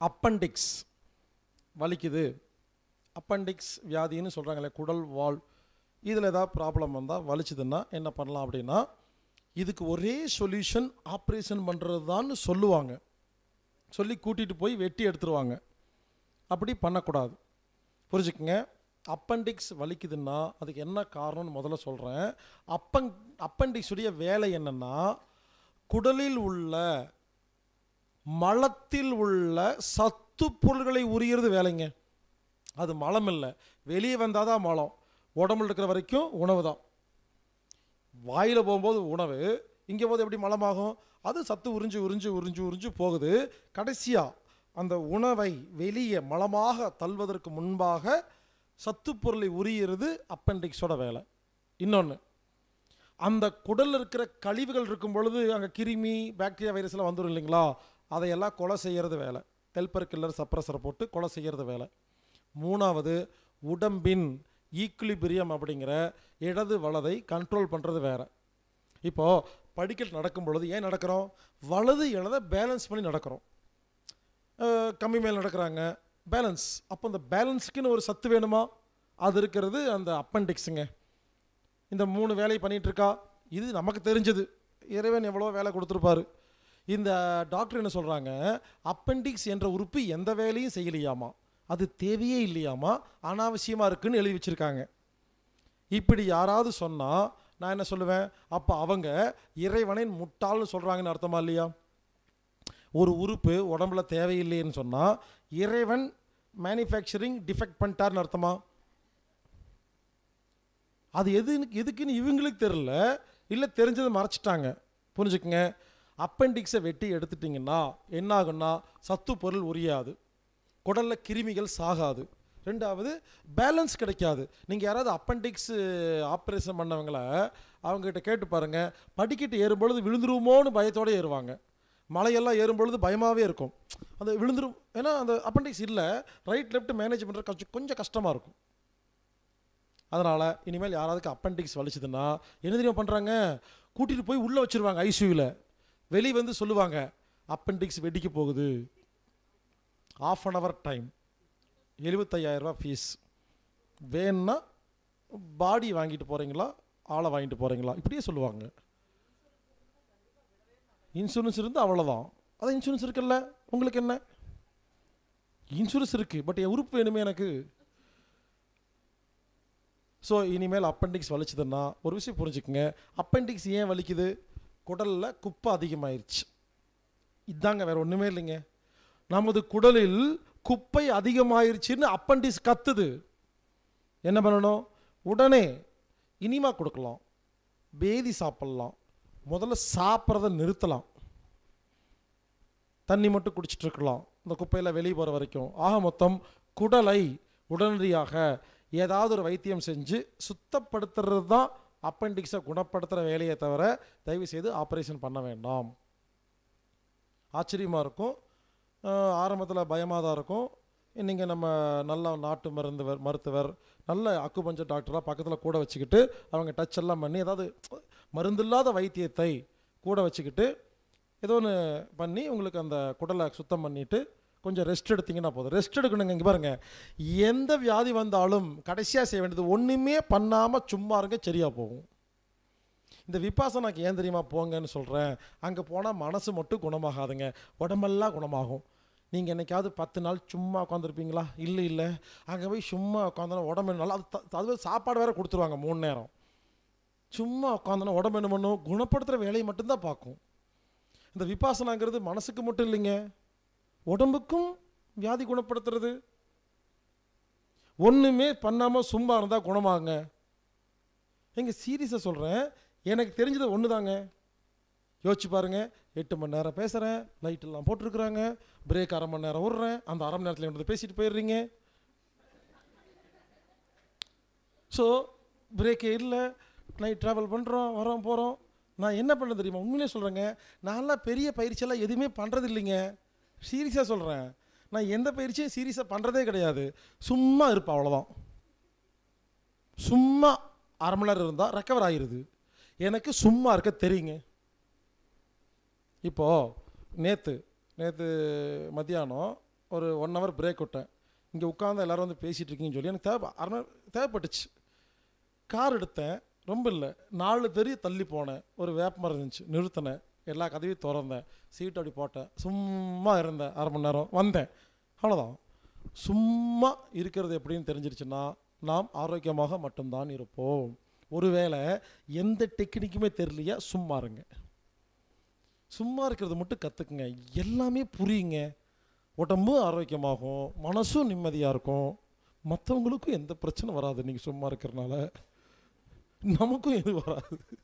appendix வலிக்குது appendix வியாதின்னு சொல்கிறாங்களே குடல் வால் இதில் ஏதாவது ப்ராப்ளம் வந்தால் வலிச்சுதுன்னா என்ன பண்ணலாம் அப்படின்னா இதுக்கு ஒரே சொல்யூஷன் ஆப்ரேஷன் பண்ணுறது தான் சொல்லுவாங்க சொல்லி கூட்டிகிட்டு போய் வெட்டி எடுத்துருவாங்க அப்படி பண்ணக்கூடாது புரிஞ்சுக்குங்க அப்பண்டிக்ஸ் வலிக்குதுன்னா அதுக்கு என்ன காரணம்னு முதல்ல சொல்கிறேன் அப்பங் அப்பண்டிக்ஸுடைய வேலை என்னென்னா குடலில் உள்ள மலத்தில் உள்ள சத்து பொருள்களை உரியறது வேலைங்க அது மலம் இல்லை வெளியே வந்தால் தான் மலம் உடம்புல இருக்கிற வரைக்கும் உணவு தான் வாயில் போகும்போது உணவு இங்கே போது எப்படி மலமாகும் அது சத்து உறிஞ்சு உறிஞ்சு உறிஞ்சு உறிஞ்சு போகுது கடைசியாக அந்த உணவை வெளியே மலமாக தள்ளுவதற்கு முன்பாக சத்து பொருளை உரியிறது அப்பெண்டிக்ஸோட வேலை இன்னொன்று அந்த குடலில் இருக்கிற கழிவுகள் இருக்கும் பொழுது அங்கே கிருமி பாக்டீரியா வைரஸ்லாம் வந்துடும் இல்லைங்களா அதையெல்லாம் கொலை செய்கிறது வேலை ஹெல்பர் கில்லர் சப்ரஸரை போட்டு கொலை செய்கிறது வேலை மூணாவது உடம்பின் ஈக்குலிபிரியம் அப்படிங்கிற இடது வலதை கண்ட்ரோல் பண்ணுறது வேற இப்போது படிக்கட்டு நடக்கும் பொழுது ஏன் நடக்கிறோம் வலது இடதை பேலன்ஸ் பண்ணி நடக்கிறோம் அஹ் கம்மி மேல் நடக்கிறாங்க பேலன்ஸ் அப்போ இந்த பேலன்ஸுக்குன்னு ஒரு சத்து வேணுமா அது இருக்கிறது அந்த அப்பெண்டிக்ஸுங்க இந்த மூணு வேலையை பண்ணிட்டு இருக்கா இது நமக்கு தெரிஞ்சது இறைவன் எவ்வளோ வேலை கொடுத்துருப்பாரு இந்த டாக்டர் என்ன சொல்கிறாங்க அப்பெண்டிக்ஸ் என்ற உறுப்பு எந்த வேலையும் செய்யலையாமா அது தேவையே இல்லையாமா அனாவசியமாக இருக்குன்னு எழுதி வச்சுருக்காங்க இப்படி யாராவது சொன்னால் நான் என்ன சொல்லுவேன் அப்போ அவங்க இறைவனை முட்டாள்னு சொல்கிறாங்கன்னு அர்த்தமா இல்லையா ஒரு உறுப்பு உடம்புல தேவையில்லைன்னு சொன்னால் இறைவன் மேனுஃபேக்சரிங் டிஃபெக்ட் பண்ணிட்டார்னு அர்த்தமா அது எது எதுக்குன்னு இவங்களுக்கு தெரில இல்லை தெரிஞ்சதை மறைச்சிட்டாங்க புரிஞ்சுக்குங்க அப்பெண்டிக்ஸை வெட்டி எடுத்துட்டிங்கன்னா என்ன ஆகும்னா சத்து பொருள் உரியாது குடலில் கிருமிகள் சாகாது ரெண்டாவது பேலன்ஸ் கிடைக்காது நீங்கள் யாராவது அப்பெண்டிக்ஸ் ஆப்ரேஷன் பண்ணவங்கள அவங்ககிட்ட கேட்டு பாருங்கள் படிக்கட்டு ஏறும்பொழுது விழுந்துருவோமோன்னு பயத்தோடு ஏறுவாங்க மலையெல்லாம் ஏறும்பொழுது பயமாகவே இருக்கும் அந்த விழுந்துரும் ஏன்னா அந்த அப்பெண்டிக்ஸ் இல்லை ரைட் லெஃப்ட் மேனேஜ் பண்ணுறது கொஞ்சம் கொஞ்சம் கஷ்டமாக இருக்கும் அதனால் இனிமேல் யாராவதுக்கு அப்பெண்டிக்ஸ் வலிச்சதுன்னா என்ன தெரியுமா பண்ணுறாங்க கூட்டிகிட்டு போய் உள்ளே வச்சுருவாங்க ஐசியூவில் வெளியே வந்து சொல்லுவாங்க அப்பெண்டிக்ஸ் வெடிக்க போகுது ஆஃப் அன் ஹவர் டைம் எழுபத்தையாயிரரூபா ஃபீஸ் வேணும்னா பாடி வாங்கிட்டு போகிறீங்களா ஆளை வாங்கிட்டு போகிறீங்களா இப்படியே சொல்லுவாங்க இன்சூரன்ஸ் இருந்து அவ்வளோதான் அதான் இன்சூரன்ஸ் இருக்குல்ல உங்களுக்கு என்ன இன்சூரன்ஸ் இருக்குது பட் என் உறுப்பு வேணுமே எனக்கு ஸோ இனிமேல் அப்பெண்டிக்ஸ் வலிச்சதுன்னா ஒரு விஷயம் புரிஞ்சுக்குங்க அப்பெண்டிக்ஸ் ஏன் வலிக்குது குடலில் குப்பை அதிகமாயிருச்சு இதாங்க வேற ஒன்றுமே இல்லைங்க நமது குடலில் குப்பை அதிகமாயிருச்சுன்னு அப்பெண்டிக்ஸ் கத்துது என்ன பண்ணணும் உடனே இனிமா கொடுக்கலாம் பேதி சாப்பிட்லாம் முதல்ல சாப்பிட்றத நிறுத்தலாம் தண்ணி மட்டும் குடிச்சிட்டு இருக்கலாம் இந்த குப்பையில் வெளியே போகிற வரைக்கும் ஆக மொத்தம் குடலை உடனடியாக ஏதாவது ஒரு வைத்தியம் செஞ்சு சுத்தப்படுத்துறது தான் அப்பெண்டிக்ஸை குணப்படுத்துகிற வேலையை தவிர தயவு செய்து ஆப்ரேஷன் பண்ண வேண்டாம் ஆச்சரியமாக இருக்கும் ஆரம்பத்தில் பயமாக தான் இருக்கும் நீங்கள் நம்ம நல்ல நாட்டு மருந்துவர் மருத்துவர் நல்ல அக்குபஞ்சர் டாக்டராக பக்கத்தில் கூட வச்சுக்கிட்டு அவங்க டச் எல்லாம் பண்ணி ஏதாவது மருந்தில்லாத வைத்தியத்தை கூட வச்சுக்கிட்டு ஏதோ ஒன்று பண்ணி உங்களுக்கு அந்த குடலை சுத்தம் பண்ணிவிட்டு கொஞ்சம் ரெஸ்ட் எடுத்தீங்கன்னா போதும் ரெஸ்ட் எடுக்கணுங்க இங்கே பாருங்கள் எந்த வியாதி வந்தாலும் கடைசியாக செய்ய வேண்டியது ஒன்றுமே பண்ணாமல் சும்மா இருங்க சரியாக போகும் இந்த விபாசனாக்கு ஏன் தெரியுமா போங்கன்னு சொல்கிறேன் அங்கே போனால் மனசு மட்டும் குணமாகாதுங்க உடம்பெல்லாம் குணமாகும் நீங்கள் என்னைக்காவது பத்து நாள் சும்மா உட்காந்துருப்பீங்களா இல்லை இல்லை அங்கே போய் சும்மா உட்காந்தோன்னா உடம்பு நல்லா அது த- அது சாப்பாடு வேறு கொடுத்துருவாங்க மூணு நேரம் சும்மா உட்காந்தோன்னா உடம்பு என்ன பண்ணும் குணப்படுத்துகிற வேலையை மட்டும்தான் பார்க்கும் இந்த விபாசனாங்கிறது மனசுக்கு மட்டும் இல்லைங்க உடம்புக்கும் வியாதி குணப்படுத்துறது ஒன்றுமே பண்ணாமல் சும்மா இருந்தால் குணமாகுங்க எங்க சீரியஸாக சொல்கிறேன் எனக்கு தெரிஞ்சது ஒன்று தாங்க யோசிச்சு பாருங்க எட்டு மணி நேரம் பேசுகிறேன் லைட்டெல்லாம் போட்டிருக்கிறாங்க பிரேக் அரை மணி நேரம் விட்றேன் அந்த அரை மணி நேரத்தில் வந்து பேசிட்டு போயிடுறீங்க ஸோ பிரேக்கே இல்லை நைட் ட்ராவல் பண்ணுறோம் வரோம் போகிறோம் நான் என்ன பண்ண தெரியுமா உண்மையிலே சொல்கிறேங்க நான்லாம் பெரிய பயிற்சியெல்லாம் எதுவுமே பண்ணுறது இல்லைங்க சீரியஸாக சொல்கிறேன் நான் எந்த பயிற்சியும் சீரியஸாக பண்ணுறதே கிடையாது சும்மா இருப்பேன் அவ்வளோதான் சும்மா அரை மணி நேரம் இருந்தால் ரெக்கவர் ஆகிருது எனக்கு சும்மா இருக்க தெரியுங்க இப்போது நேற்று நேற்று மத்தியானம் ஒரு ஒன் ஹவர் பிரேக் விட்டேன் இங்கே உட்காந்து எல்லாரும் வந்து பேசிகிட்டு இருக்கீங்கன்னு சொல்லி எனக்கு தேவை அரை மணி- தேவைப்பட்டுச்சு கார் எடுத்தேன் ரொம்ப இல்லை நாலு தெரு தள்ளி போனேன் ஒரு வேப்ப மரம் இருந்துச்சு நிறுத்தினேன் எல்லா கதவையும் திறந்தேன் சீட் அப்படி போட்டேன் சும்மா இருந்தேன் அரை மணி நேரம் வந்தேன் அவ்வளோதான் சும்மா இருக்கிறது எப்படின்னு தெரிஞ்சிருச்சுன்னா நாம் ஆரோக்கியமாக மட்டும்தான் இருப்போம் ஒருவேளை எந்த டெக்னிக்குமே தெரியலையா சும்மா இருங்க சும்மா இருக்கிறது மட்டும் கற்றுக்குங்க எல்லாமே புரியுங்க உடம்பும் ஆரோக்கியமாகும் மனசும் நிம்மதியாக இருக்கும் மற்றவங்களுக்கும் எந்த பிரச்சனை வராது நீங்கள் சும்மா இருக்கிறனால நமக்கும் எது வராது